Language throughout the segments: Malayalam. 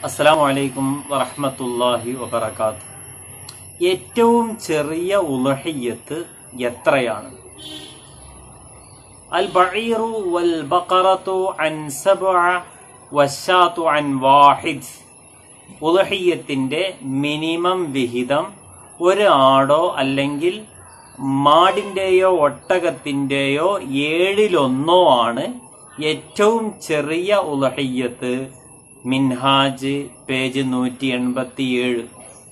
അസ്സലാമു അലൈക്കും വറഹ്മത്തുള്ളാഹി വബറകാത്ത് ഏറ്റവും ചെറിയ ഉലഹിയത്ത് എത്രയാണ് അൽ ബഈറു വൽ ബഖറത്തു അൻ സബ്അ വശാത്തു അൻ വാഹിദ് ഉലഹിയത്തിന്റെ മിനിമം വിഹിതം ഒരു ആടോ അല്ലെങ്കിൽ മാടിന്റെയോ ഒട്ടകത്തിന്റെയോ ഏഴിലൊന്നോ ആണ് ഏറ്റവും ചെറിയ ഉലഹിയത്ത് മിൻഹാജ് പേജ് നൂറ്റി എൺപത്തിയേഴ്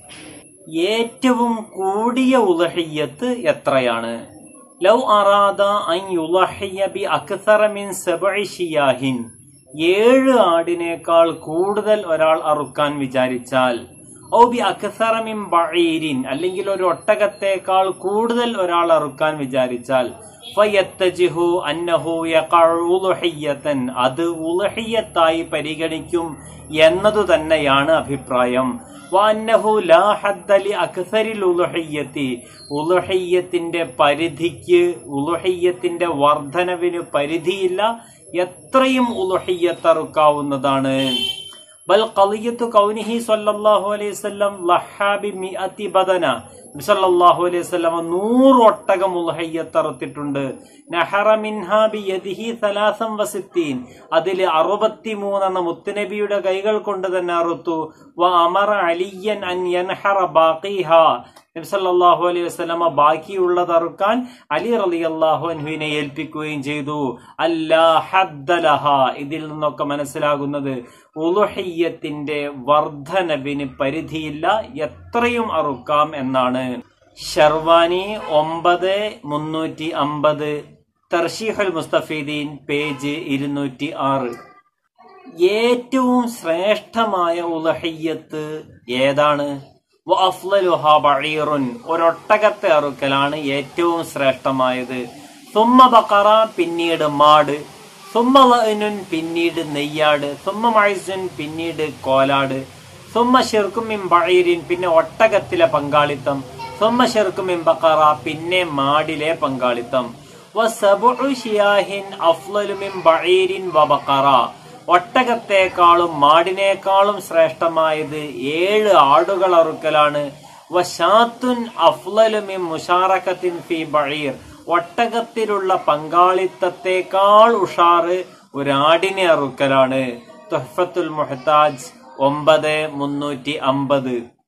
ഏറ്റവും കൂടിയ ഉലഹിയത്ത് എത്രയാണ് ലൗ അറാദ അൻ യുലഹിയ ബി അക്സറ മിൻ സബ്ഇ ഷിയാഹിൻ ഏഴ് ആടിനേക്കാൾ കൂടുതൽ ഒരാൾ അറുക്കാൻ വിചാരിച്ചാൽ ഔ ബി അക്സറ മിൻ ബഈരിൻ അല്ലെങ്കിൽ ഒരു ഒട്ടകത്തേക്കാൾ കൂടുതൽ ഒരാൾ അറുക്കാൻ വിചാരിച്ചാൽ ഫയത്തജിഹു അന്നഹു യഖഉ ഉളുഹിയ്യതൻ അത് ഉളുഹിയ്യത്തായി പരിഗണിക്കും എന്നതു തന്നെയാണ് അഭിപ്രായം വഅന്നഹു ലാ ഹദ്ദ ലി അക്സരിൽ ഉളുഹിയ്യത്തി ഉളുഹിയ്യത്തിന്റെ പരിധിക്ക് ഉളുഹിയ്യത്തിന്റെ വർധനവിന് പരിധിയില്ല എത്രയും ഉളുഹിയ്യത്തറുക്കാവുന്നതാണ് ബൽ ഖളിയത്തു കൗനിഹി സ്വല്ലല്ലാഹു അലൈഹി വസല്ലം ലഹാബി മിഅത്തി ബദന നബി സല്ലല്ലാഹു അലൈഹി വസല്ലം നൂറ് ഒട്ടകം ഉൽഹയ്യത്തറുത്തിട്ടുണ്ട് നഹറ മിൻഹാ ബിയദിഹി സലാസം വസിത്തീൻ അതിൽ അറുപത്തിമൂന്നെണ്ണ മുത്തുനബിയുടെ കൈകൾ കൊണ്ട് തന്നെ അറുത്തു വ അമറ അലിയൻ അൻ യൻഹറ ബാഖിഹ നബി സല്ലല്ലാഹു അലൈഹി വസല്ലമ ബാക്കിയുള്ളത് അറുക്കാൻ അലി റളിയല്ലാഹു അൻഹുവിനെ ഏൽപ്പിക്കുകയും ചെയ്തു അല്ലാ ഹദ്ദലഹ ഇതിൽ നിന്നൊക്കെ മനസ്സിലാകുന്നത് ഉലുഹിയ്യത്തിന്റെ വർധനവിന് പരിധിയില്ല എത്രയും അറുക്കാം എന്നാണ് ഷർവാനി ഒമ്പത് മുന്നൂറ്റി അമ്പത് തർഷീഹുൽ മുസ്തഫീദീൻ പേജ് ഇരുന്നൂറ്റി ആറ് ഏറ്റവും ശ്രേഷ്ഠമായ ഉലഹയ്യത്ത് ഏതാണ് വഅഫ്ളലുഹ ബഈറുൻ ഒരൊട്ടകത്തെ അറുക്കലാണ് ഏറ്റവും ശ്രേഷ്ഠമായത് സുമ്മ ബക്കറ പിന്നീട് മാട് സുമ്മ ലഅനുൻ പിന്നീട് നെയ്യാട് സുമ്മ മൈസുൻ പിന്നീട് കോലാട് സുമ്മ ഷിർക്കും മിൻ ബഈരിൻ പിന്നെ ഒട്ടകത്തിലെ പങ്കാളിത്തം സുമ്മ ഷിർക്കും മിൻ ബക്കറ പിന്നെ മാടിലെ പങ്കാളിത്തം വസബഉ ഷിയാഹിൻ അഫ്ളലു മിൻ ബഈരിൻ വബക്കറ ഒട്ടകത്തെക്കാളും മാടിനേക്കാളും ശ്രേഷ്ഠമായത് ഏഴ് ആടുകൾ അറുക്കലാണ് വശാത്തുൻ അഫ്ലലുമിൻ മുഷാറക്കത്തിൻ ഫി ബഴീർ ഒട്ടകത്തിലുള്ള പങ്കാളിത്തത്തെക്കാൾ ഉഷാറ് ഒരാടിനെ അറുക്കലാണ് തുഹഫത്തുൽ മുഹത്താജ് ഒമ്പത് മുന്നൂറ്റി അമ്പത്